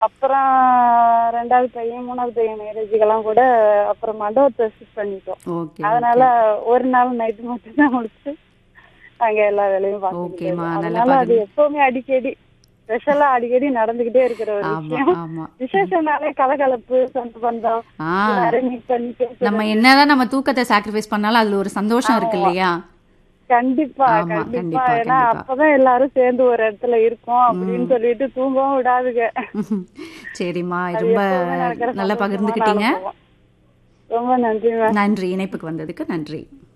அப்புறம் ரெண்டாவது பையன் மூணாவது பையன் மேரேஜுக்கெல்லாம் கூட அப்புறம் மண்டபத்தை ஷிஃப்ட் பண்ணிட்டோம் ஓகே அதனால ஒரு நாள் நைட்டு மட்டும் தான் முடிச்சு அங்க எல்லா வேலையும் ஓகேம்மா, பார்த்துக்கிட்டு நல்லா அதனால அது எப்பவுமே அடிக்கடி ஸ்பெஷலா அடிக்கடி நடந்துகிட்டே இருக்கிற ஒரு ஆமா விஷயம் ஆமா விசேஷம்னாலே கலகலப்பு சொந்த பந்தம் ஆ எல்லாரும் மீட் பண்ணி பேசுறது. நம்ம என்னதான் நம்ம தூக்கத்தை சாக்ரிஃபைஸ் பண்ணாலும் அதுல ஒரு சந்தோஷம் இருக்கு இல்லையா கண்டிப்பா ஆமா, கண்டிப்பா கண்டிப்பா, ஏன்னா கண்டிப்பா. அப்பதான் எல்லாரும் சேர்ந்து ஒரு இடத்துல இருக்கோம் அப்படின்னு சொல்லிட்டு தூங்கவும் விடாதுங்க சரிம்மா அது ரொம்ப எப்பவுமே நடக்கிற நல்லா சந்தோஷமான பகிர்ந்துக்கிட்டீங்க அனுபவம். ரொம்ப நன்றி மேம் நன்றி இணைப்புக்கு வந்ததுக்கு நன்றி